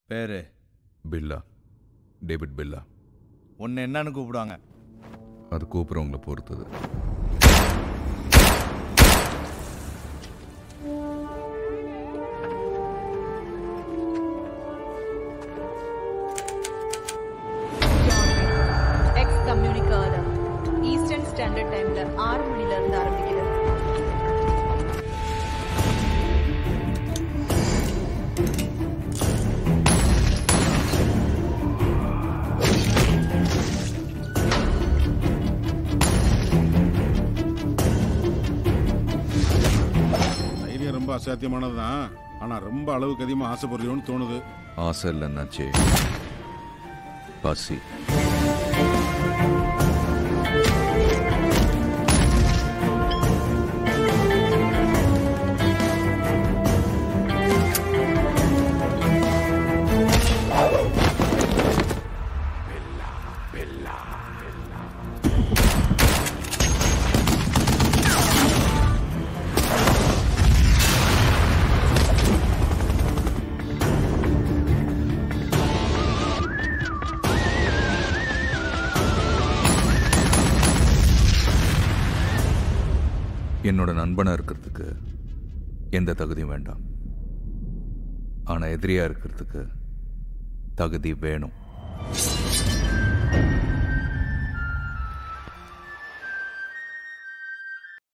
பேரு பில்லா டேவிட் பில்லா உன்னை என்னன்னு கூப்பிடுவாங்க அது கூப்பிட்றவங்கள பொறுத்தது எக்ஸ் கம்யூனிகாத ஈஸ்டர்ன் ஸ்டாண்டர்ட் டைம்ல ஆறு மணில இருந்து ஆரம்பிக்குது தைரியம் ரொம்ப அசாத்தியமானது தான் ஆனால் ரொம்ப அளவுக்கு அதிகமாக ஆசைப்படுறியோன்னு தோணுது ஆசை இல்லைன்னாச்சே பசி என்னோட நண்பனா இருக்கிறதுக்கு எந்த தகுதியும் வேண்டாம் ஆனா எதிரியா இருக்கிறதுக்கு தகுதி வேணும்